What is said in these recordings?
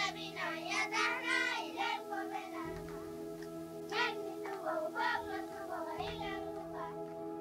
بنا يا زهراء إليكم بالأربعة جنة وفوقة وإلى الرفاق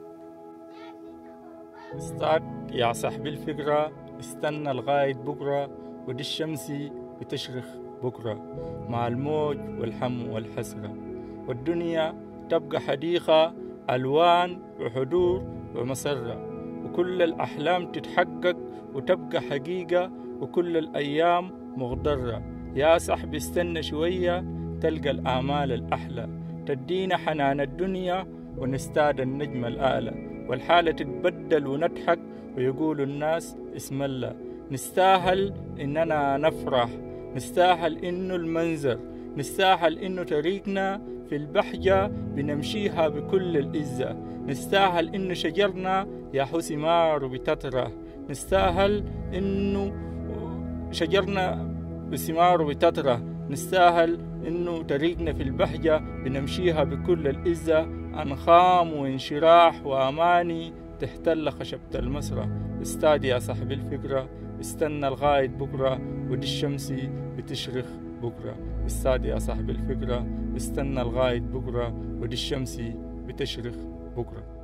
استعد يا صاحب الفكرة استنى لغاية بكرة ودي الشمس بتشرخ بكرة مع الموج والحم والحسرة والدنيا تبقى حديقة ألوان وحضور ومسرة وكل الأحلام تتحقق وتبقى حقيقة وكل الأيام مغضرة يا صاحبي استنى شوية تلقى الآمال الأحلى تدينا حنان الدنيا ونستاد النجم الأعلى والحالة تتبدل ونضحك ويقولوا الناس اسم الله نستاهل إننا نفرح نستاهل إنه المنظر نستاهل إنه طريقنا في البحجة بنمشيها بكل العزة نستاهل إنه شجرنا يا حسمار بتطرح نستاهل إنه شجرنا بثمار بتطرح نستاهل إنه طريقنا في البحجة بنمشيها بكل العزة أنخام وانشراح وأماني تحتل خشبة المسرح استاد يا صاحب الفكرة استنى لغاية بكرة ودي الشمس بتشرخ بكرة استاد يا صاحب الفكرة استنى لغاية بكرة ودي الشمس بتشرخ بكرة